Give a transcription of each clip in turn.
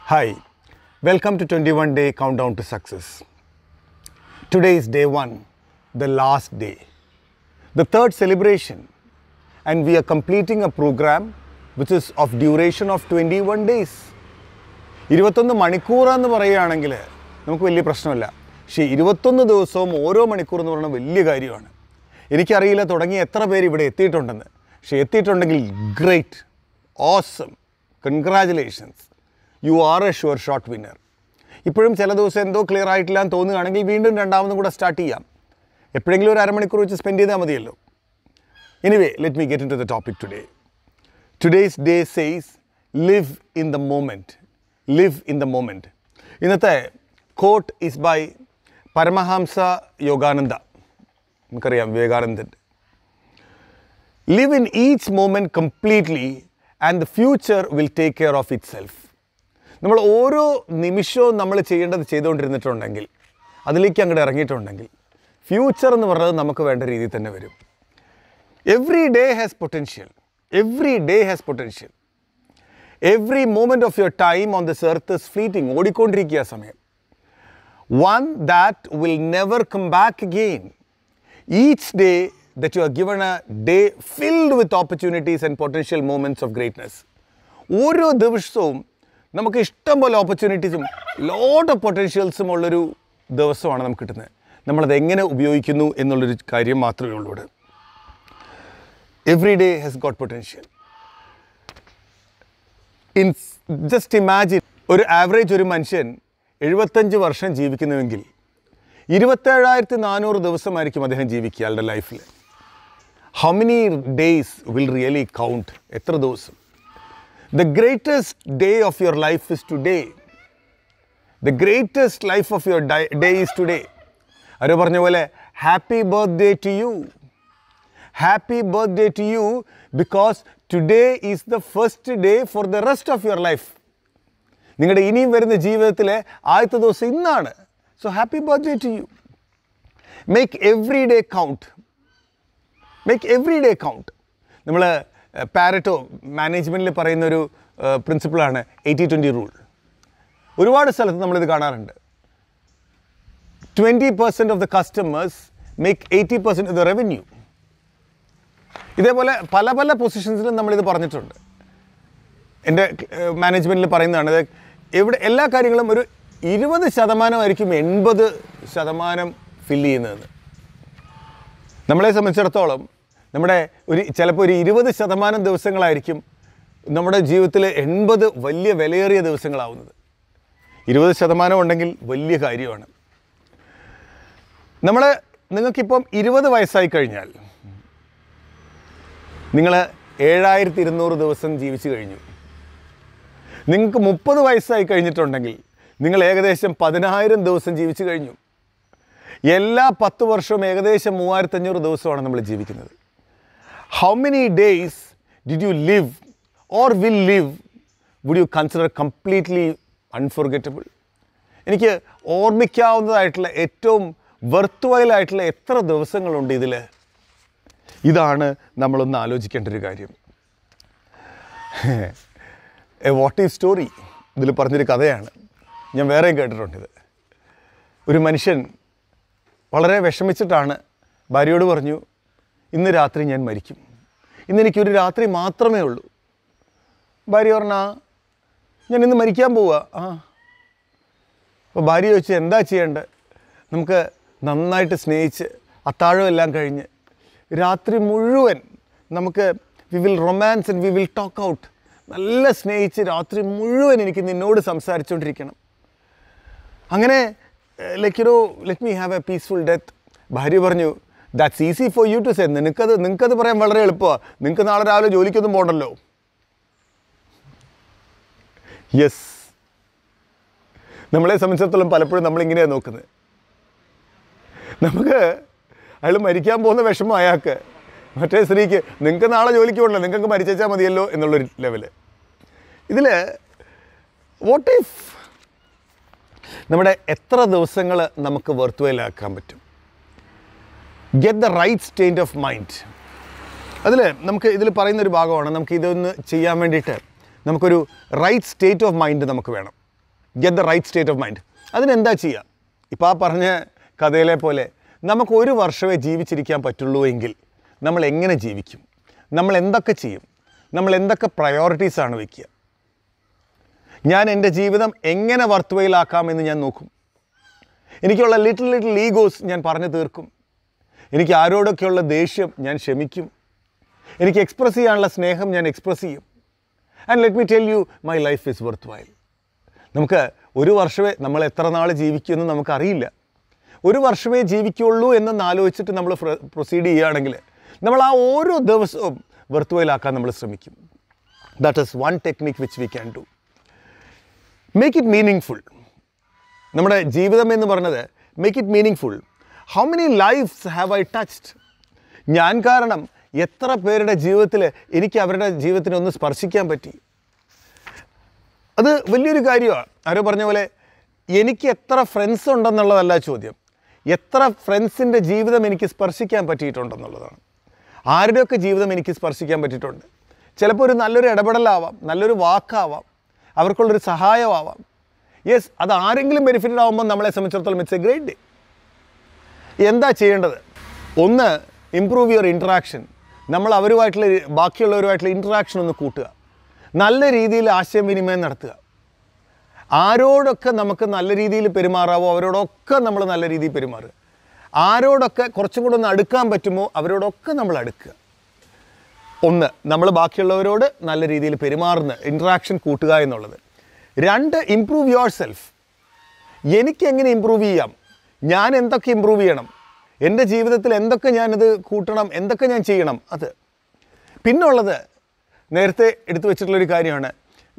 Hi, welcome to 21 Day Countdown to Success. Today is day one, the last day, the third celebration, and we are completing a program which is of duration of 21 days. ഇരുപത്തൊന്ന് മണിക്കൂറാന്ന് പറയുകയാണെങ്കിൽ നമുക്ക് വലിയ പ്രശ്നമില്ല പക്ഷേ ഇരുപത്തൊന്ന് ദിവസവും ഓരോ മണിക്കൂർ എന്ന് പറയുന്നത് വലിയ കാര്യമാണ് എനിക്കറിയില്ല തുടങ്ങി എത്ര പേര് ഇവിടെ എത്തിയിട്ടുണ്ടെന്ന് പക്ഷേ എത്തിയിട്ടുണ്ടെങ്കിൽ great awesome congratulations you are a sure shot winner ഇപ്പോഴും ചില ദിവസം എന്തോ ക്ലിയർ ആയിട്ടില്ല എന്ന് തോന്നുകയാണെങ്കിൽ വീണ്ടും രണ്ടാമതും കൂടെ സ്റ്റാർട്ട് ചെയ്യാം എപ്പോഴെങ്കിലും ഒരു അരമണിക്കൂർ വെച്ച് സ്പെൻഡ് ചെയ്താൽ മതിയല്ലോ anyway let me get into the topic today today's day says live in the moment live in the moment ഇന്നത്തെ quote is by Paramahansa Yogananda നമുക്കറിയാം Vivekanandan live in each moment completely and the future will take care of itself നമ്മൾ ഓരോ നിമിഷവും നമ്മൾ ചെയ്യേണ്ടത് ചെയ്തുകൊണ്ടിരുന്നിട്ടുണ്ടെങ്കിൽ അതിലേക്ക് അങ്ങോട്ട് ഇറങ്ങിയിട്ടുണ്ടെങ്കിൽ future എന്ന് പറയുന്നത് നമുക്ക് വേണ്ട രീതിയിൽ തന്നെ വരും every day has potential every day has potential every moment of your time on this earth is fleeting ഓടിക്കൊണ്ടിരിക്കുക ആ സമയം one that will never come back again each day that you are given a day filled with opportunities and potential moments of greatness ഓരോ ദിവസവും നമുക്ക് ഇഷ്ടം പോലെ ഓപ്പർച്യൂണിറ്റീസും lot of പൊട്ടൻഷ്യൽസും ഉള്ളൊരു ദിവസമാണ് നമുക്ക് കിട്ടുന്നത് നമ്മളത് എങ്ങനെ ഉപയോഗിക്കുന്നു എന്നുള്ളൊരു കാര്യം മാത്രമേ ഉള്ളൂ ഇവിടെ every day has got potential in just imagine ഒരു ആവറേജ് ഒരു മനുഷ്യൻ എഴുപത്തഞ്ച് വർഷം ജീവിക്കുന്നുവെങ്കിൽ ഇരുപത്തേഴായിരത്തി നാനൂറ് ദിവസമായിരിക്കും അദ്ദേഹം ജീവിക്കുക അയാളുടെ ലൈഫിൽ how many days will really count എത്ര ദിവസം the greatest day of your life is today the greatest life of your day is today അവർ പറഞ്ഞ പോലെ happy birthday to you happy birthday to you because today is the first day for the rest of your life നിങ്ങളുടെ ഇനിയും വരുന്ന ജീവിതത്തിലെ ആദ്യത്തെ ദിവസം ഇന്നാണ് so happy birthday to you make every day count make every day count നമ്മൾ Pareto മാനേജ്മെൻറ്റിൽ പറയുന്നൊരു പ്രിൻസിപ്പിളാണ് എയ്റ്റി ട്വൻറ്റി റൂൾ ഒരുപാട് സ്ഥലത്ത് നമ്മളിത് കാണാറുണ്ട് twenty percent of the customers make eighty percent of the revenue ഇതേപോലെ പല പല പൊസിഷൻസിലും നമ്മളിത് പറഞ്ഞിട്ടുണ്ട് എൻ്റെ മാനേജ്മെൻറ്റിൽ പറയുന്നതാണ് ഇത് എവിടെ എല്ലാ കാര്യങ്ങളും ഒരു ഇരുപത് ശതമാനമായിരിക്കും എൺപത് ശതമാനം ഫില്ല് ചെയ്യുന്നതെന്ന് നമ്മളെ സംബന്ധിച്ചിടത്തോളം നമ്മുടെ ഒരു ചിലപ്പോൾ ഒരു ഇരുപത് ശതമാനം ദിവസങ്ങളായിരിക്കും നമ്മുടെ ജീവിതത്തിൽ എൺപത് വലിയ വിലയേറിയ ദിവസങ്ങളാവുന്നത് ഇരുപത് ശതമാനം ഉണ്ടെങ്കിൽ വലിയ കാര്യമാണ് നമ്മൾ നിങ്ങൾക്കിപ്പം ഇരുപത് വയസ്സായി കഴിഞ്ഞാൽ നിങ്ങൾ ഏഴായിരത്തി ഇരുന്നൂറ് ദിവസം ജീവിച്ചു കഴിഞ്ഞു നിങ്ങൾക്ക് മുപ്പത് വയസ്സായി കഴിഞ്ഞിട്ടുണ്ടെങ്കിൽ നിങ്ങൾ ഏകദേശം പതിനായിരം ദിവസം ജീവിച്ചു കഴിഞ്ഞു എല്ലാ പത്ത് വർഷവും ഏകദേശം മൂവായിരത്തഞ്ഞൂറ് ദിവസമാണ് നമ്മൾ ജീവിക്കുന്നത് how many days did you live or will live would you consider completely unforgettable എനിക്ക് ഓർമ്മിക്കാവുന്നതായിട്ടുള്ള ഏറ്റവും വെർത്തുവയിലായിട്ടുള്ള എത്ര ദിവസങ്ങളുണ്ട് ഇതിൽ ഇതാണ് നമ്മളൊന്ന് ആലോചിക്കേണ്ട ഒരു കാര്യം എ വാട്ട് ഈസ് സ്റ്റോറി ഇതിൽ പറഞ്ഞൊരു കഥയാണ് ഞാൻ വേറെയും കേട്ടിട്ടുണ്ടിത് ഒരു മനുഷ്യൻ വളരെ വിഷമിച്ചിട്ടാണ് ഭാര്യയോട് പറഞ്ഞു ഇന്ന് രാത്രി ഞാൻ മരിക്കും ഇന്ന് എനിക്കൊരു രാത്രി മാത്രമേ ഉള്ളൂ ഭാര്യ പറഞ്ഞാ ഞാൻ ഇന്ന് മരിക്കാൻ പോവുക ആ അപ്പോൾ ഭാര്യ ചോദിച്ചു എന്താ ചെയ്യേണ്ടത് നമുക്ക് നന്നായിട്ട് സ്നേഹിച്ച് അത്താഴം എല്ലാം കഴിഞ്ഞ് രാത്രി മുഴുവൻ നമുക്ക് we will romance and we will talk out നല്ല സ്നേഹിച്ച് രാത്രി മുഴുവൻ എനിക്ക് നിന്നോട് സംസാരിച്ചുകൊണ്ടിരിക്കണം അങ്ങനെ like you know let me have a peaceful death ഭാര്യ പറഞ്ഞു that's easy for you to say നിനക്കത് നിനക്കത് പറയാൻ വളരെ എളുപ്പമാണ് നിങ്ങൾക്ക് നാളെ രാവിലെ ജോലിക്കൊന്നും പോകണ്ടല്ലോ യെസ് നമ്മളെ സംബന്ധിച്ചിടത്തോളം പലപ്പോഴും നമ്മളിങ്ങനെയാണ് നോക്കുന്നത് നമുക്ക് അയാൾ മരിക്കാൻ പോകുന്ന വിഷമം അയാൾക്ക് മറ്റേ സ്ത്രീക്ക് നിങ്ങൾക്ക് നാളെ ജോലിക്ക് പോകണ്ട നിങ്ങൾക്ക് മരിച്ചാൽ മതിയല്ലോ എന്നുള്ളൊരു ലെവല് ഇതിൽ വാട്ട് ഇഫ് നമ്മുടെ എത്ര ദിവസങ്ങൾ നമുക്ക് വെർത്തുവയിലാക്കാൻ പറ്റും get the right state of mind അതിൽ നമുക്ക് ഇതിൽ പറയുന്നൊരു ഭാഗമാണ് നമുക്ക് ഇതൊന്ന് ചെയ്യാൻ വേണ്ടിയിട്ട് നമുക്കൊരു റൈറ്റ് സ്റ്റേറ്റ് ഓഫ് മൈൻഡ് നമുക്ക് വേണം get the right state of mind അതിനെന്താ ചെയ്യുക ഇപ്പോൾ ആ പറഞ്ഞ കഥയിലെ പോലെ നമുക്ക് ഒരു വർഷമേ ജീവിച്ചിരിക്കാൻ പറ്റുള്ളൂ എങ്കിൽ നമ്മൾ എങ്ങനെ ജീവിക്കും നമ്മൾ എന്തൊക്കെ ചെയ്യും നമ്മൾ എന്തൊക്കെ പ്രയോറിറ്റീസാണ് വയ്ക്കുക ഞാൻ എൻ്റെ ജീവിതം എങ്ങനെ വർത്തുവയിലാക്കാമെന്ന് ഞാൻ നോക്കും എനിക്കുള്ള ലിറ്റിൽ ലിറ്റിൽ ഈഗോസ് ഞാൻ പറഞ്ഞു തീർക്കും എനിക്ക് ആരോടൊക്കെയുള്ള ദേഷ്യം ഞാൻ ക്ഷമിക്കും എനിക്ക് എക്സ്പ്രസ് ചെയ്യാനുള്ള സ്നേഹം ഞാൻ എക്സ്പ്രസ് ചെയ്യും and let me tell you my life is worthwhile നമുക്ക് ഒരു വർഷമേ നമ്മൾ എത്ര നാൾ ജീവിക്കുമെന്ന് നമുക്കറിയില്ല ഒരു വർഷമേ ജീവിക്കുള്ളൂ എന്നൊന്ന് ആലോചിച്ചിട്ട് നമ്മൾ പ്രൊസീഡ് ചെയ്യുകയാണെങ്കിൽ നമ്മൾ ആ ഓരോ ദിവസവും വെർത്തുവയിലാക്കാൻ നമ്മൾ ശ്രമിക്കും that is one technique which we can do make it meaningful നമ്മുടെ ജീവിതം എന്ന് പറഞ്ഞത് make it meaningful how many lifes have I touched ഞാൻ കാരണം എത്ര പേരുടെ ജീവിതത്തിൽ എനിക്ക് അവരുടെ ജീവിതത്തിനെ ഒന്ന് സ്പർശിക്കാൻ പറ്റി അത് വലിയൊരു കാര്യമാണ് ആരോ പറഞ്ഞ പോലെ എനിക്ക് എത്ര ഫ്രണ്ട്സ് ഉണ്ടെന്നുള്ളതല്ല ചോദ്യം എത്ര ഫ്രണ്ട്സിൻ്റെ ജീവിതം എനിക്ക് സ്പർശിക്കാൻ പറ്റിയിട്ടുണ്ടെന്നുള്ളതാണ് ആരുടെയൊക്കെ ജീവിതം എനിക്ക് സ്പർശിക്കാൻ പറ്റിയിട്ടുണ്ട് ചിലപ്പോൾ ഒരു നല്ലൊരു ഇടപെടലാവാം നല്ലൊരു വാക്കാവാം അവർക്കുള്ളൊരു സഹായമാവാം യെസ് അത് ആരെങ്കിലും ബെനിഫിറ്റഡ് ആകുമ്പോൾ നമ്മളെ സംബന്ധിച്ചിടത്തോളം ഇറ്റ്സ് എ ഗ്രേറ്റ് ഡേ എന്താ ചെയ്യേണ്ടത് ഒന്ന് ഇമ്പ്രൂവ് യുവർ ഇൻട്രാക്ഷൻ നമ്മൾ അവരുമായിട്ടുള്ള ബാക്കിയുള്ളവരുമായിട്ടുള്ള ഇൻട്രാക്ഷൻ ഒന്ന് കൂട്ടുക നല്ല രീതിയിൽ ആശയവിനിമയം നടത്തുക ആരോടൊക്കെ നമുക്ക് നല്ല രീതിയിൽ പെരുമാറാവോ അവരോടൊക്കെ നമ്മൾ നല്ല രീതിയിൽ പെരുമാറുക ആരോടൊക്കെ കുറച്ചും കൂടെ ഒന്ന് അടുക്കാൻ പറ്റുമോ അവരോടൊക്കെ നമ്മൾ അടുക്കുക ഒന്ന് നമ്മൾ ബാക്കിയുള്ളവരോട് നല്ല രീതിയിൽ പെരുമാറുന്ന ഇൻട്രാക്ഷൻ കൂട്ടുക എന്നുള്ളത് രണ്ട് ഇമ്പ്രൂവ് യുവർ സെൽഫ് എനിക്ക് എങ്ങനെ ഇമ്പ്രൂവ് ചെയ്യാം ഞാൻ എന്തൊക്കെ ഇമ്പ്രൂവ് ചെയ്യണം എൻ്റെ ജീവിതത്തിൽ എന്തൊക്കെ ഞാനത് കൂട്ടണം എന്തൊക്കെ ഞാൻ ചെയ്യണം അത് പിന്നുള്ളത് നേരത്തെ എടുത്തു വെച്ചിട്ടുള്ളൊരു കാര്യമാണ്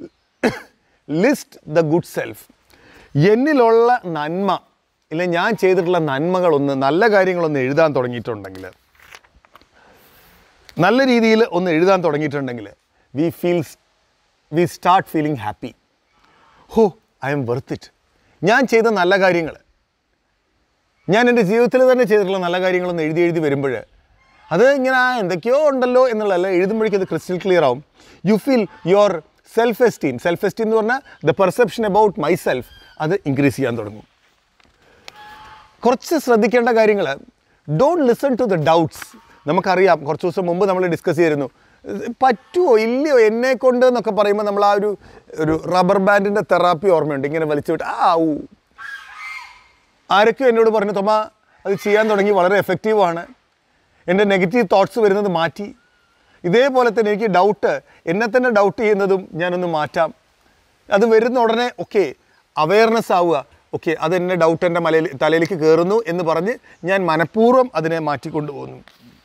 ലിസ്റ്റ് ദ ഗുഡ് സെൽഫ് എന്നിലുള്ള നന്മ ഇല്ല ഞാൻ ചെയ്തിട്ടുള്ള നന്മകളൊന്ന് നല്ല കാര്യങ്ങളൊന്ന് എഴുതാൻ തുടങ്ങിയിട്ടുണ്ടെങ്കിൽ നല്ല രീതിയിൽ ഒന്ന് എഴുതാൻ തുടങ്ങിയിട്ടുണ്ടെങ്കിൽ we feels we start feeling happy oh I am worth it ഞാൻ ചെയ്ത നല്ല കാര്യങ്ങൾ ഞാൻ എൻ്റെ ജീവിതത്തിൽ തന്നെ ചെയ്തിട്ടുള്ള നല്ല കാര്യങ്ങളൊന്ന് എഴുതി എഴുതി വരുമ്പോൾ അത് ഇങ്ങനെ ആ എന്തൊക്കെയോ ഉണ്ടല്ലോ എന്നുള്ളതല്ല എഴുതുമ്പോഴേക്കും അത് ക്രിസ്റ്റൽ ക്ലിയർ ആവും you feel your self esteem self esteem എന്ന് പറഞ്ഞാൽ the perception about myself അത് ഇൻക്രീസ് ചെയ്യാൻ തുടങ്ങും കുറച്ച് ശ്രദ്ധിക്കേണ്ട കാര്യങ്ങൾ don't listen to the doubts നമുക്കറിയാം കുറച്ച് ദിവസം മുമ്പ് നമ്മൾ ഡിസ്കസ് ചെയ്തിരുന്നു പറ്റുമോ ഇല്ലയോ എന്നെ കൊണ്ട് എന്നൊക്കെ പറയുമ്പോൾ നമ്മൾ ആ ഒരു ഒരു റബ്ബർ ബാൻഡിൻ്റെ തെറാപ്പി ഓർമ്മയുണ്ട് ഇങ്ങനെ വലിച്ചു വിട്ട് ആ ഊ ആരൊക്കെയോ എന്നോട് പറഞ്ഞു തൊമ അത് ചെയ്യാൻ തുടങ്ങി വളരെ എഫക്റ്റീവാണ് എൻ്റെ നെഗറ്റീവ് തോട്ട്സ് വരുന്നത് മാറ്റി ഇതേപോലെ തന്നെ എനിക്ക് ഡൗട്ട് എന്നെ തന്നെ ഡൗട്ട് ചെയ്യുന്നതും ഞാനൊന്ന് മാറ്റാം അത് വരുന്ന ഉടനെ ഓക്കെ അവയർനെസ് ആവുക ഓക്കെ അത് എൻ്റെ ഡൗട്ട് എൻ്റെ മലയിൽ തലയിലേക്ക് കയറുന്നു എന്ന് പറഞ്ഞ് ഞാൻ മനഃപൂർവ്വം അതിനെ മാറ്റിക്കൊണ്ടുപോകുന്നു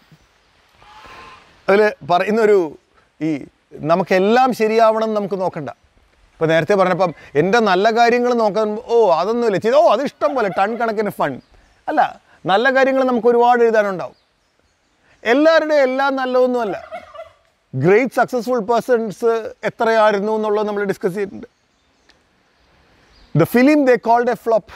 അതിൽ പറയുന്നൊരു ഈ നമുക്കെല്ലാം ശരിയാവണം എന്ന് നമുക്ക് നോക്കണ്ട ഇപ്പോൾ നേരത്തെ പറഞ്ഞപ്പം എൻ്റെ നല്ല കാര്യങ്ങൾ നോക്കാൻ ഓ അതൊന്നുമില്ല ചെയ്ത് ഓ അത് ഇഷ്ടം പോലെ ടൺ കണക്കിന് ഫൺ അല്ല നല്ല കാര്യങ്ങൾ നമുക്ക് ഒരുപാട് എഴുതാനുണ്ടാവും എല്ലാവരുടെയും എല്ലാം നല്ലതൊന്നുമല്ല ഗ്രേറ്റ് സക്സസ്ഫുൾ പേഴ്സൺസ് എത്രയായിരുന്നു എന്നുള്ളത് നമ്മൾ ഡിസ്കസ് ചെയ്തിട്ടുണ്ട് the film they called a flop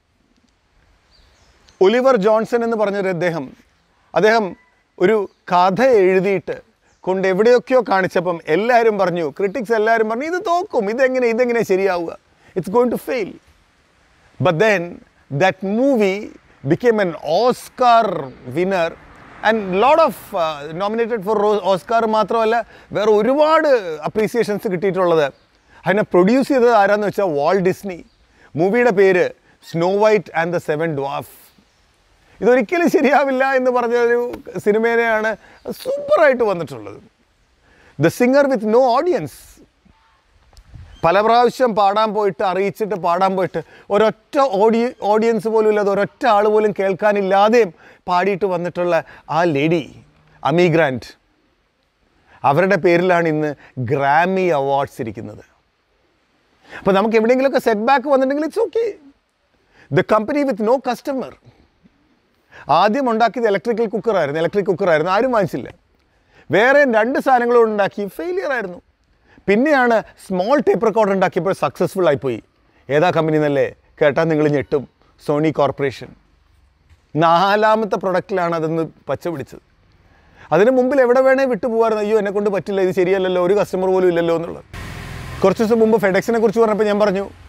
Oliver Johnson എന്ന് പറഞ്ഞൊരു അദ്ദേഹം അദ്ദേഹം ഒരു കഥ എഴുതിയിട്ട് കൊണ്ട് എവിടെയൊക്കെയോ കാണിച്ചപ്പം എല്ലാവരും പറഞ്ഞു ക്രിട്ടിക്സ് എല്ലാവരും പറഞ്ഞു ഇത് തോക്കും ഇതെങ്ങനെ ഇതെങ്ങനെ ശരിയാവുക it's going to fail but then that movie became an Oscar winner and load of nominated for Oscar മാത്രമല്ല വേറെ ഒരുപാട് അപ്രീസിയേഷൻസ് കിട്ടിയിട്ടുള്ളത് അതിനെ പ്രൊഡ്യൂസ് ചെയ്തത് ആരാന്ന് വെച്ചാൽ വാൾ ഡിസ്നി മൂവിയുടെ പേര് Snow White and the Seven Dwarf ഇതൊരിക്കലും ശരിയാവില്ല എന്ന് പറഞ്ഞ ഒരു സിനിമേനെയാണ് സൂപ്പറായിട്ട് വന്നിട്ടുള്ളത് the singer with no audience പല പ്രാവശ്യം പാടാൻ പോയിട്ട് അറിയിച്ചിട്ട് പാടാൻ പോയിട്ട് ഒരൊറ്റ ഓഡി ഓഡിയൻസ് പോലും ഇല്ലാതെ ഒരൊറ്റ ആൾ പോലും കേൾക്കാനില്ലാതെയും പാടിയിട്ട് വന്നിട്ടുള്ള ആ ലേഡി അമി ഗ്രാൻഡ് അവരുടെ പേരിലാണ് ഇന്ന് ഗ്രാമി അവാർഡ്സ് ഇരിക്കുന്നത് അപ്പോൾ നമുക്ക് എവിടെയെങ്കിലുമൊക്കെ സെറ്റ് ബാക്ക് വന്നിട്ടുണ്ടെങ്കിൽ it's okay the company with no customer ആദ്യം ഉണ്ടാക്കിയത് ഇലക്ട്രിക്കൽ കുക്കറായിരുന്നു ഇലക്ട്രിക് കുക്കറായിരുന്നു ആരും വാങ്ങിച്ചില്ല വേറെ രണ്ട് സാധനങ്ങളും ഉണ്ടാക്കി ഫെയിലിയർ ആയിരുന്നു പിന്നെയാണ് സ്മോൾ ടേപ്പ് റെക്കോർഡർ ഉണ്ടാക്കിയപ്പോൾ സക്സസ്ഫുൾ ആയിപ്പോയി ഏതാ കമ്പനി എന്നല്ലേ കേട്ടാൽ നിങ്ങൾ ഞെട്ടും സോണി കോർപ്പറേഷൻ നാലാമത്തെ പ്രൊഡക്റ്റിലാണ് അതൊന്ന് പച്ച പിടിച്ചത് അതിന് മുമ്പിൽ എവിടെ വേണേ വിട്ടുപോകാറുണ്ട് അയ്യോ എന്നെ കൊണ്ട് പറ്റില്ല ഇത് ശരിയല്ലല്ലോ ഒരു കസ്റ്റമർ പോലും ഇല്ലല്ലോ എന്നുള്ളത് കുറച്ച് ദിവസം മുമ്പ് ഫെഡെക്സിനെ കുറിച്ച് പറഞ്ഞപ്പോൾ ഞാൻ പറഞ്ഞു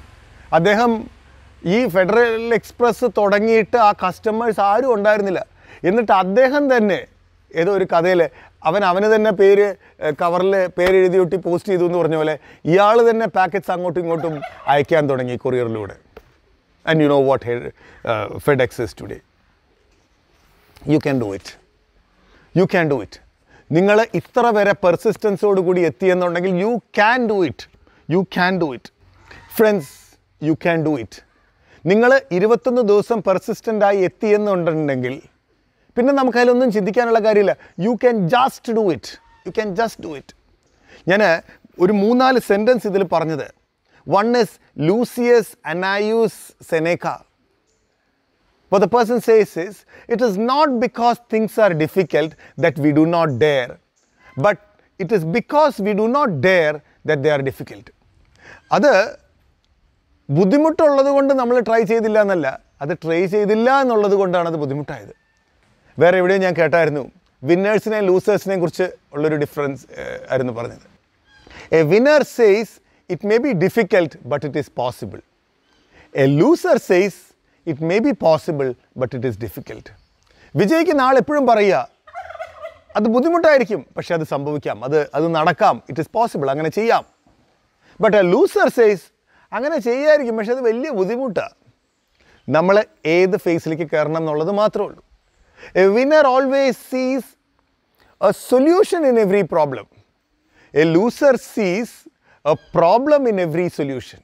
അദ്ദേഹം ഈ ഫെഡറൽ എക്സ്പ്രസ് തുടങ്ങിയിട്ട് ആ കസ്റ്റമേഴ്സ് ആരും ഉണ്ടായിരുന്നില്ല എന്നിട്ട് അദ്ദേഹം തന്നെ ഏതോ ഒരു കഥയിൽ അവൻ അവന് തന്നെ പേര് കവറിൽ പേര് എഴുതി ഒട്ടി പോസ്റ്റ് ചെയ്തു എന്ന് പറഞ്ഞ പോലെ ഇയാൾ തന്നെ പാക്കറ്റ്സ് അങ്ങോട്ടും ഇങ്ങോട്ടും അയക്കാൻ തുടങ്ങി കൊറിയറിലൂടെ and you know what FedEx today you can do it you can do it നിങ്ങൾ ഇത്ര വരെ പെർസിസ്റ്റൻസോട് കൂടി എത്തിയെന്നുണ്ടെങ്കിൽ you can do it you can do it friends you can do it നിങ്ങൾ ഇരുപത്തൊന്ന് ദിവസം പെർസിസ്റ്റൻ്റായി എത്തിയെന്നുണ്ടെങ്കിൽ പിന്നെ നമുക്ക് അതിലൊന്നും ചിന്തിക്കാനുള്ള കാര്യമില്ല you can just do it you can just do it ഞാൻ ഒരു മൂന്നാല് സെൻറ്റൻസ് ഇതിൽ പറഞ്ഞത് one is Lucius Annaeus Seneca What the person says is, it is not because things are difficult that we do not dare, but it is because we do not dare that they are difficult. അത് ബുദ്ധിമുട്ടുള്ളത് കൊണ്ട് നമ്മൾ try ചെയ്തില്ല എന്നല്ല അത് try ചെയ്തില്ല എന്നുള്ളത് കൊണ്ടാണ് അത് ബുദ്ധിമുട്ടായത് വേറെ എവിടെയും ഞാൻ കേട്ടായിരുന്നു വിന്നേഴ്സിനെയും ലൂസേഴ്സിനെയും കുറിച്ച് ഉള്ളൊരു ഡിഫറൻസ് ആയിരുന്നു പറഞ്ഞത് a winner says it may be difficult but it is possible a loser says it may be possible but it is difficult വിജയിക്കുന്ന ആൾ എപ്പോഴും പറയുക അത് ബുദ്ധിമുട്ടായിരിക്കും പക്ഷെ അത് സംഭവിക്കാം അത് അത് നടക്കാം ഇറ്റ് ഈസ് പോസിബിൾ അങ്ങനെ ചെയ്യാം ബട്ട് എ ലൂസർ സേസ് അങ്ങനെ ചെയ്യായിരിക്കും പക്ഷെ അത് വലിയ ബുദ്ധിമുട്ടാണ് നമ്മൾ ഏത് ഫേസിലേക്ക് കയറണം എന്നുള്ളത് മാത്രമേ ഉള്ളൂ a winner always sees a solution in every problem a loser sees a problem in every solution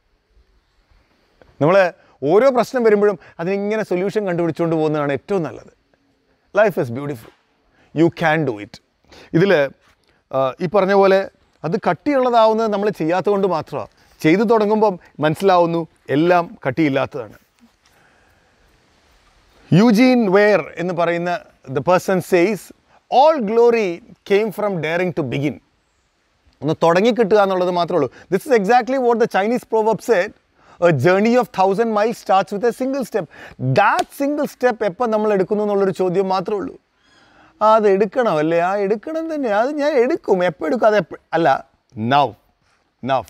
നമ്മൾ ഓരോ പ്രശ്നം വരുമ്പോഴും അതിനിങ്ങനെ സൊല്യൂഷൻ കണ്ടുപിടിച്ചുകൊണ്ട് പോകുന്നതാണ് ഏറ്റവും നല്ലത് life is beautiful you can do it ഇതിൽ ഈ പറഞ്ഞ പോലെ അത് കട്ടിയുള്ളതാവുന്നത് നമ്മൾ ചെയ്യാത്തത് കൊണ്ട് മാത്രമാണ് ചെയ്തു തുടങ്ങുമ്പം മനസ്സിലാവുന്നു എല്ലാം കട്ടിയില്ലാത്തതാണ് യൂജീൻ വെയർ എന്ന് പറയുന്ന the person says all glory came from daring to begin ഒന്ന് തുടങ്ങി കിട്ടുക എന്നുള്ളത് മാത്രമേ ഉള്ളൂ this is exactly what the Chinese proverb said a journey of thousand mile starts with a single step that single step എപ്പോൾ നമ്മൾ എടുക്കുന്നു എന്നുള്ളൊരു ചോദ്യം മാത്രമേ ഉള്ളൂ ആ അത് എടുക്കണം അല്ലേ ആ എടുക്കണം തന്നെ അത് ഞാൻ എടുക്കും എപ്പോൾ എടുക്കും അത് എപ്പോൾ അല്ല now now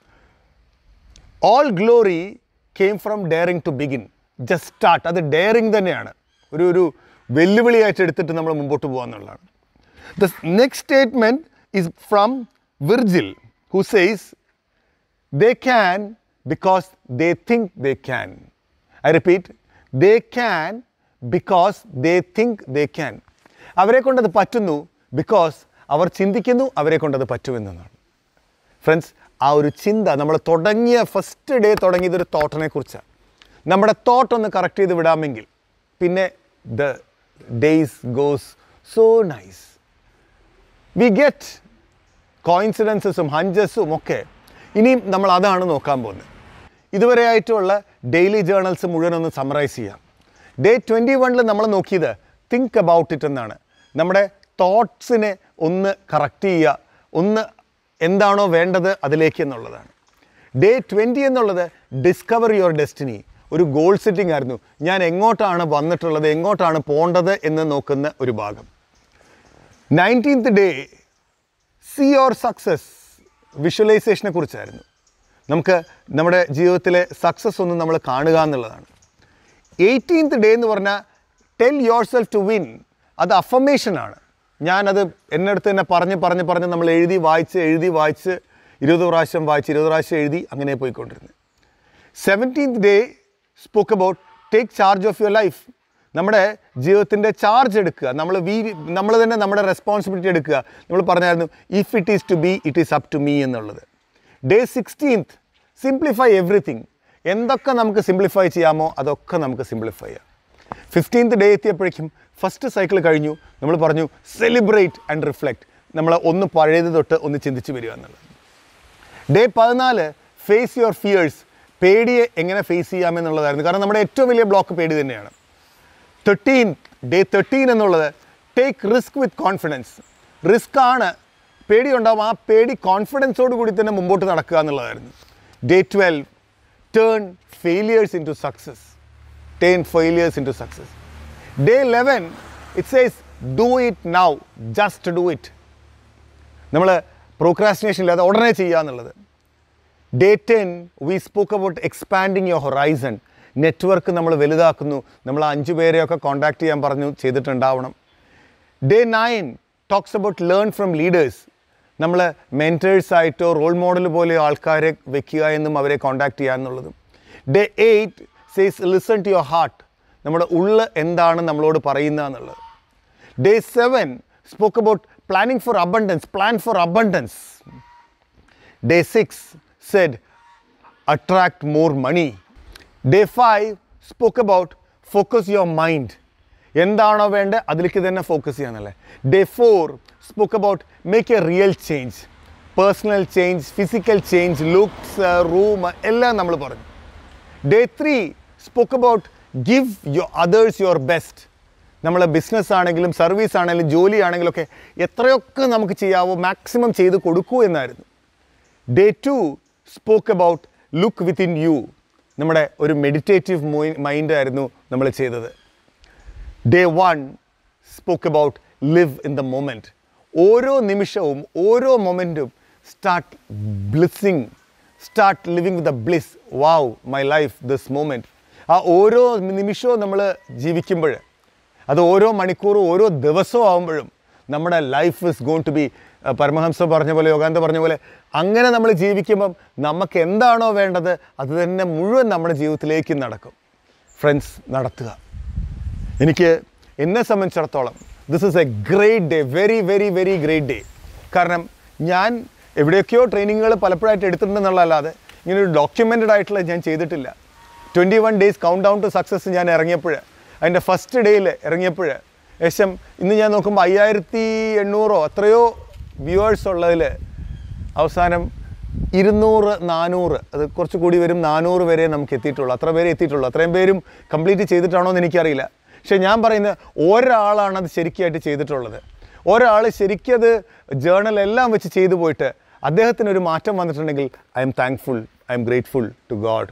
all glory came from daring to begin just start അത് ഡെയറിങ് തന്നെയാണ് ഒരു ഒരു വെല്ലുവിളിയായിട്ട് എടുത്തിട്ട് നമ്മൾ മുമ്പോട്ട് പോകുക എന്നുള്ളതാണ് the next statement is from Virgil who says they can because they think they can I repeat they can because they think they can അവരെ കൊണ്ടത് പറ്റുന്നു ബിക്കോസ് അവർ ചിന്തിക്കുന്നു അവരെ കൊണ്ടത് പറ്റുമെന്നാണ് ഫ്രണ്ട്സ് ആ ഒരു ചിന്ത നമ്മൾ തുടങ്ങിയ ഫസ്റ്റ് ഡേ തുടങ്ങിയതൊരു തോട്ടിനെ കുറിച്ചാണ് നമ്മുടെ തോട്ട് ഒന്ന് കറക്റ്റ് ചെയ്ത് വിടാമെങ്കിൽ പിന്നെ the days goes so nice we get കോയിൻസിഡൻസസും ഹഞ്ചസും ഒക്കെ ഇനിയും നമ്മൾ അതാണ് നോക്കാൻ പോകുന്നത് ഇതുവരെ ആയിട്ടുള്ള ഡെയിലി ജേർണൽസ് മുഴുവൻ ഒന്ന് സമറൈസ് ചെയ്യാം ഡേ ട്വൻറ്റി വണ്ണിൽ നമ്മൾ നോക്കിയത് തിങ്ക് അബൌട്ട് ഇറ്റ് എന്നാണ് നമ്മുടെ തോട്ട്സിനെ ഒന്ന് കറക്റ്റ് ചെയ്യുക ഒന്ന് എന്താണോ വേണ്ടത് അതിലേക്ക് എന്നുള്ളതാണ് ഡേ ട്വൻറ്റി എന്നുള്ളത് ഡിസ്കവർ യുവർ ഡെസ്റ്റിനി ഒരു ഗോൾ സെറ്റിംഗ് ആയിരുന്നു ഞാൻ എങ്ങോട്ടാണ് വന്നിട്ടുള്ളത് എങ്ങോട്ടാണ് പോകേണ്ടത് എന്ന് നോക്കുന്ന ഒരു ഭാഗം nineteenth day see your success വിഷ്വലൈസേഷനെ കുറിച്ചായിരുന്നു നമുക്ക് നമ്മുടെ ജീവിതത്തിലെ സക്സസ് ഒന്ന് നമ്മൾ കാണുക എന്നുള്ളതാണ് എയ്റ്റീൻത്ത് ഡേ എന്ന് പറഞ്ഞാൽ tell yourself to win അത് അഫർമേഷനാണ് ഞാനത് എൻ്റെ അടുത്ത് തന്നെ പറഞ്ഞ് പറഞ്ഞ് പറഞ്ഞ് നമ്മൾ എഴുതി വായിച്ച് എഴുതി വായിച്ച് ഇരുപത് പ്രാവശ്യം വായിച്ച് ഇരുപത് പ്രാവശ്യം എഴുതി അങ്ങനെ പോയിക്കൊണ്ടിരുന്നത് seventeenth day spoke about take charge of your life നമ്മുടെ ജീവിതത്തിൻ്റെ ചാർജ് എടുക്കുക നമ്മൾ വി നമ്മൾ തന്നെ നമ്മുടെ റെസ്പോൺസിബിലിറ്റി എടുക്കുക നമ്മൾ പറഞ്ഞായിരുന്നു if it is to be it is up to me എന്നുള്ളത് ഡേ സിക്സ്റ്റീൻത്ത് സിംപ്ലിഫൈ എവറിത്തിങ് എന്തൊക്കെ നമുക്ക് സിംപ്ലിഫൈ ചെയ്യാമോ അതൊക്കെ നമുക്ക് സിംപ്ലിഫൈ ചെയ്യാം ഫിഫ്റ്റീൻത്ത് ഡേ എത്തിയപ്പോഴേക്കും ഫസ്റ്റ് സൈക്കിൾ കഴിഞ്ഞു നമ്മൾ പറഞ്ഞു സെലിബ്രേറ്റ് ആൻഡ് റിഫ്ലക്റ്റ് നമ്മൾ ഒന്ന് പഴയത് തൊട്ട് ഒന്ന് ചിന്തിച്ച് വരിക എന്നുള്ളത് ഡേ പതിനാല് ഫേസ് യുവർ ഫിയേഴ്സ് പേടിയെ എങ്ങനെ ഫേസ് ചെയ്യാമെന്നുള്ളതായിരുന്നു കാരണം നമ്മുടെ ഏറ്റവും വലിയ ബ്ലോക്ക് പേടി തന്നെയാണ് തേർട്ടീൻ ഡേ തേർട്ടീൻ എന്നുള്ളത് take risk with confidence risk ആണ് പേടി ഉണ്ടാവും ആ പേടി കോൺഫിഡൻസോട് കൂടി തന്നെ മുമ്പോട്ട് നടക്കുക എന്നുള്ളതായിരുന്നു day twelve turn failures into success turn failures into success day eleven it says do it now just do it നമ്മൾ പ്രോക്രാസ്റ്റിനേഷൻ ഇല്ലാതെ ഉടനെ ചെയ്യുക എന്നുള്ളത് day ten we spoke about expanding your horizon network നമ്മൾ വലുതാക്കുന്നു നമ്മൾ ആ അഞ്ച് പേരെയൊക്കെ കോൺടാക്ട് ചെയ്യാൻ പറഞ്ഞു ചെയ്തിട്ടുണ്ടാവണം day nine talks about learn from leaders നമ്മൾ മെൻറ്റേഴ്സായിട്ടോ റോൾ മോഡൽ പോലെ ആൾക്കാരെ വെക്കുക എന്നും അവരെ കോൺടാക്ട് ചെയ്യുക എന്നുള്ളതും day eight says listen to your heart നമ്മുടെ ഉള്ള് എന്താണ് നമ്മളോട് പറയുന്നത് എന്നുള്ളത് day seven spoke about planning for abundance plan for abundance day six said attract more money. Day 5 spoke about focus your mind. എന്താണോ വേണ്ടത് അതിലേക്ക് തന്നെ ഫോക്കസ് ചെയ്യാന്നല്ലേ day four spoke about make a real change personal change physical change looks room എല്ലാം നമ്മൾ പറഞ്ഞു day three spoke about give your others your best നമ്മളെ business ആണെങ്കിലും സർവീസ് ആണെങ്കിലും ജോലി ആണെങ്കിലും ഒക്കെ എത്രയൊക്കെ നമുക്ക് ചെയ്യാവോ മാക്സിമം ചെയ്ത് കൊടുക്കൂ എന്നായിരുന്നു day two spoke about look within you നമ്മുടെ ഒരു മെഡിറ്റേറ്റീവ് മൈൻഡ് ആയിരുന്നു നമ്മൾ ചെയ്തത് day one spoke about live in the moment ഓരോ നിമിഷവും ഓരോ മൊമെൻറ്റും start blissing start living with the bliss wow my life this moment ആ ഓരോ നിമിഷവും നമ്മൾ ജീവിക്കുമ്പോൾ അത് ഓരോ മണിക്കൂറും ഓരോ ദിവസവും ആകുമ്പോഴും നമ്മുടെ life is gone to be Paramahansa പറഞ്ഞ പോലെ യോഗാന്ത പറഞ്ഞ പോലെ അങ്ങനെ നമ്മൾ ജീവിക്കുമ്പം നമുക്ക് എന്താണോ വേണ്ടത് അത് തന്നെ മുഴുവൻ നമ്മുടെ ജീവിതത്തിലേക്ക് നടക്കും ഫ്രണ്ട്സ് നടത്തുക എനിക്ക് എന്നെ സംബന്ധിച്ചിടത്തോളം this is a great day very very very great day കാരണം ഞാൻ എവിടെയൊക്കെയോ ട്രെയിനിങ്ങുകൾ പലപ്പോഴായിട്ട് എടുത്തിട്ടുണ്ടെന്നുള്ളതല്ലാതെ ഇങ്ങനെ ഒരു ഡോക്യുമെൻറ്റഡ് ആയിട്ടുള്ള ഞാൻ ചെയ്തിട്ടില്ല twenty one days count down to success ഞാൻ ഇറങ്ങിയപ്പോൾ അതിൻ്റെ ഫസ്റ്റ് ഡേയിൽ ഇറങ്ങിയപ്പോൾ ഏകദേശം ഇന്ന് ഞാൻ നോക്കുമ്പോൾ അയ്യായിരത്തി എണ്ണൂറോ അത്രയോ വ്യൂവേഴ്സ് ഉള്ളതിൽ അവസാനം ഇരുന്നൂറ് നാനൂറ് അത് കുറച്ച് കൂടി വരും നാനൂറ് വരെ നമുക്ക് എത്തിയിട്ടുള്ളൂ അത്ര പേരെ എത്തിയിട്ടുള്ളൂ അത്രയും പേരും കംപ്ലീറ്റ് ചെയ്തിട്ടാണോ എന്ന് എനിക്കറിയില്ല പക്ഷേ ഞാൻ പറയുന്നത് ഒരാളാണ് അത് ശരിക്കായിട്ട് ചെയ്തിട്ടുള്ളത് ഒരാൾ ശരിക്കത് ജേണൽ എല്ലാം വെച്ച് ചെയ്തു പോയിട്ട് അദ്ദേഹത്തിന് ഒരു മാറ്റം വന്നിട്ടുണ്ടെങ്കിൽ I'm thankful I'm grateful to God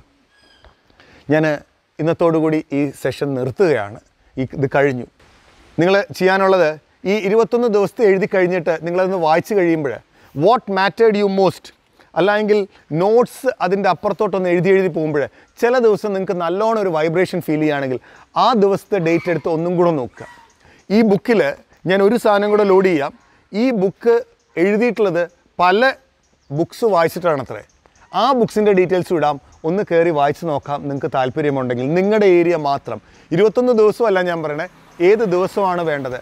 ഞാൻ ഇന്നത്തോടുകൂടി ഈ സെഷൻ നിർത്തുകയാണ് ഈ ഇത് കഴിഞ്ഞു നിങ്ങൾ ചെയ്യാനുള്ളത് ഈ ഇരുപത്തൊന്ന് ദിവസത്തെ എഴുതി കഴിഞ്ഞിട്ട് നിങ്ങളതൊന്ന് വായിച്ചു കഴിയുമ്പോൾ വാട്ട് മാറ്റേഡ് യു മോസ്റ്റ് അല്ലെങ്കിൽ നോട്ട്സ് അതിൻ്റെ അപ്പുറത്തോട്ടൊന്ന് എഴുതി എഴുതി പോകുമ്പോൾ ചില ദിവസം നിങ്ങൾക്ക് നല്ലോണം ഒരു വൈബ്രേഷൻ ഫീൽ ചെയ്യുകയാണെങ്കിൽ ആ ദിവസത്തെ ഡേറ്റ് എടുത്ത് ഒന്നും കൂടെ നോക്കുക ഈ ബുക്കിൽ ഞാൻ ഒരു സാധനം കൂടെ ലോഡ് ചെയ്യാം ഈ ബുക്ക് എഴുതിയിട്ടുള്ളത് പല ബുക്സ് വായിച്ചിട്ടാണത്രേ ആ ബുക്സിൻ്റെ ഡീറ്റെയിൽസ് ഇടാം ഒന്ന് കയറി വായിച്ച് നോക്കാം നിങ്ങൾക്ക് താല്പര്യമുണ്ടെങ്കിൽ നിങ്ങളുടെ ഏരിയ മാത്രം ഇരുപത്തൊന്ന് ദിവസമല്ല ഞാൻ പറയണേ ഏത് ദിവസമാണ് വേണ്ടത്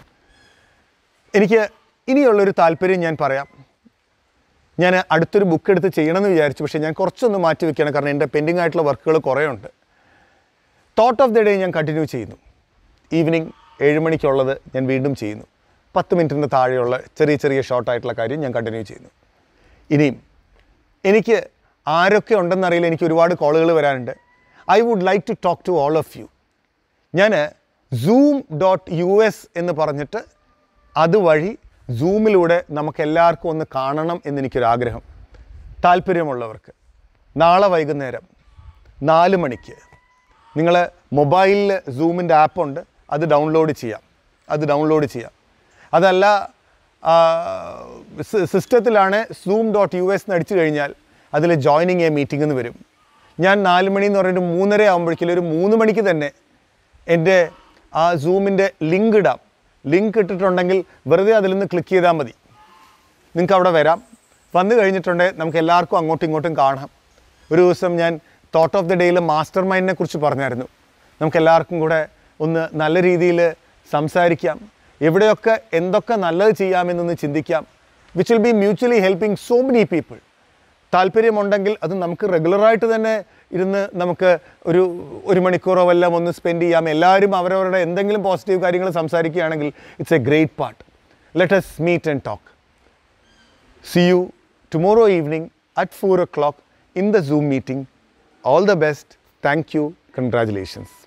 എനിക്ക് ഇനിയുള്ളൊരു താല്പര്യം ഞാൻ പറയാം ഞാൻ അടുത്തൊരു ബുക്ക് എടുത്ത് ചെയ്യണമെന്ന് വിചാരിച്ചു പക്ഷേ ഞാൻ കുറച്ചൊന്ന് മാറ്റി വെക്കുകയാണ് കാരണം എൻ്റെ പെൻഡിങ് ആയിട്ടുള്ള വർക്കുകൾ കുറേ ഉണ്ട് തോട്ട് ഓഫ് ദി ഡേ ഞാൻ കണ്ടിന്യൂ ചെയ്യുന്നു ഈവനിങ് ഏഴ് മണിക്കുള്ളത് ഞാൻ വീണ്ടും ചെയ്യുന്നു പത്ത് മിനിറ്റിന് താഴെയുള്ള ചെറിയ ചെറിയ ഷോർട്ടായിട്ടുള്ള കാര്യം ഞാൻ കണ്ടിന്യൂ ചെയ്യുന്നു ഇനിയും എനിക്ക് ആരൊക്കെ ഉണ്ടെന്നറിയില്ല എനിക്ക് ഒരുപാട് കോളുകൾ വരാനുണ്ട് I would like to talk to all of you ഞാൻ സൂം ഡോട്ട് യു എസ് എന്ന് പറഞ്ഞിട്ട് അതുവഴി സൂമിലൂടെ നമുക്ക് എല്ലാവർക്കും ഒന്ന് കാണണം എന്നെനിക്കൊരാഗ്രഹം താല്പര്യമുള്ളവർക്ക് നാളെ വൈകുന്നേരം നാല് മണിക്ക് നിങ്ങൾ മൊബൈലിൽ സൂമിൻ്റെ ആപ്പുണ്ട് അത് ഡൗൺലോഡ് ചെയ്യാം അത് ഡൗൺലോഡ് ചെയ്യാം അതല്ല സിസ്റ്റത്തിലാണ് സൂം ഡോട്ട് യു എസ് എന്ന് അടിച്ചു കഴിഞ്ഞാൽ അതിൽ ജോയിനിങ് എ മീറ്റിംഗ് എന്ന് വരും ഞാൻ നാല് മണി എന്ന് പറഞ്ഞിട്ട് മൂന്നര ആകുമ്പോഴേക്കും ഒരു മൂന്ന് മണിക്ക് തന്നെ എൻ്റെ ആ സൂമിൻ്റെ ലിങ്ക് ഇടാം ലിങ്ക് ഇട്ടിട്ടുണ്ടെങ്കിൽ വെറുതെ അതിൽ നിന്ന് ക്ലിക്ക് ചെയ്താൽ മതി നിങ്ങൾക്ക് അവിടെ വരാം വന്നു കഴിഞ്ഞിട്ടുണ്ടെങ്കിൽ നമുക്ക് എല്ലാവർക്കും അങ്ങോട്ടും ഇങ്ങോട്ടും കാണാം ഒരു ദിവസം ഞാൻ തോട്ട് ഓഫ് ദി ഡേയിൽ മാസ്റ്റർ മൈൻഡിനെ കുറിച്ച് പറഞ്ഞായിരുന്നു നമുക്ക് എല്ലാവർക്കും കൂടെ ഒന്ന് നല്ല രീതിയിൽ സംസാരിക്കാം എവിടെയൊക്കെ എന്തൊക്കെ നല്ലത് ചെയ്യാമെന്നൊന്ന് ചിന്തിക്കാം which will be mutually helping so many people താല്പര്യമുണ്ടെങ്കിൽ അത് നമുക്ക് റെഗുലറായിട്ട് തന്നെ ഇരുന്ന് നമുക്ക് ഒരു ഒരു മണിക്കൂറോ വല്ലതും ഒന്ന് സ്പെൻഡ് ചെയ്യാം എല്ലാവരും അവരവരുടെ എന്തെങ്കിലും പോസിറ്റീവ് കാര്യങ്ങൾ സംസാരിക്കുകയാണെങ്കിൽ it's a great part let us meet and talk See you tomorrow evening at 4 o'clock in the Zoom meeting. All the best. Thank you. Congratulations.